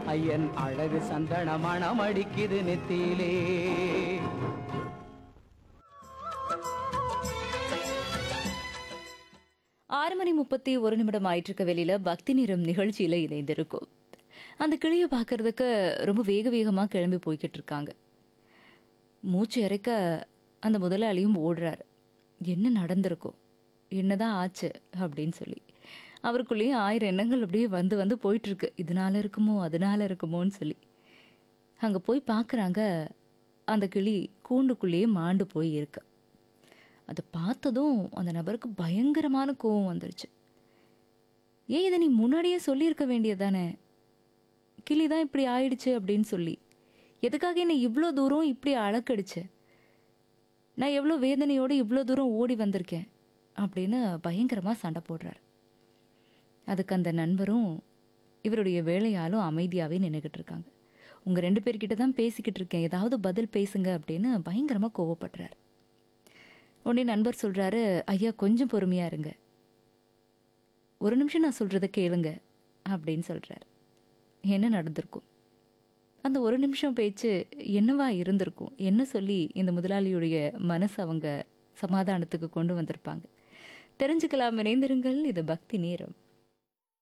ஐயன் அழகு சந்தன மணம் அடிக்குது நெத்தியிலே ஆறு மணி முப்பத்தி ஒரு நிமிடம் ஆயிட்டிருக்க வெளியில பக்தி நிறம் நிகழ்ச்சியில இணைந்திருக்கும் அந்த கிளியை பார்க்கறதுக்கு ரொம்ப வேக வேகமா கிளம்பி போய்கிட்டு இருக்காங்க மூச்சு இறைக்க அந்த முதலாளியும் ஓடுறாரு என்ன நடந்திருக்கும் என்னதான் ஆச்சு அப்படின்னு சொல்லி அவருக்குள்ளேயும் ஆயிரம் எண்ணங்கள் அப்படியே வந்து வந்து போயிட்டு இருக்கு இதனால இருக்குமோ அதனால இருக்குமோன்னு சொல்லி அங்க போய் பார்க்கறாங்க அந்த கிளி கூண்டுக்குள்ளேயே மாண்டு போய் இருக்கு அதை பார்த்ததும் அந்த நபருக்கு பயங்கரமான கோவம் வந்துருச்சு ஏன் இதை நீ முன்னாடியே சொல்லியிருக்க வேண்டியதானே கிளி தான் இப்படி ஆயிடுச்சு அப்படின்னு சொல்லி எதுக்காக என்னை இவ்வளோ தூரம் இப்படி அழக்கடிச்ச நான் எவ்வளோ வேதனையோடு இவ்வளோ தூரம் ஓடி வந்திருக்கேன் அப்படின்னு பயங்கரமாக சண்டை போடுறார் அதுக்கு அந்த நண்பரும் இவருடைய வேலையாலும் அமைதியாகவே நின்றுக்கிட்டு இருக்காங்க உங்கள் ரெண்டு பேர்கிட்ட தான் பேசிக்கிட்டு இருக்கேன் ஏதாவது பதில் பேசுங்க அப்படின்னு பயங்கரமாக கோவப்படுறார் உடனே நண்பர் சொல்றாரு ஐயா கொஞ்சம் பொறுமையா இருங்க ஒரு நிமிஷம் நான் சொல்றத கேளுங்க அப்படின்னு சொல்றாரு என்ன நடந்திருக்கும் அந்த ஒரு நிமிஷம் பேச்சு என்னவா இருந்திருக்கும் என்ன சொல்லி இந்த முதலாளியுடைய மனசு அவங்க சமாதானத்துக்கு கொண்டு வந்திருப்பாங்க தெரிஞ்சுக்கலாம் இணைந்திருங்கள் இது பக்தி நேரம்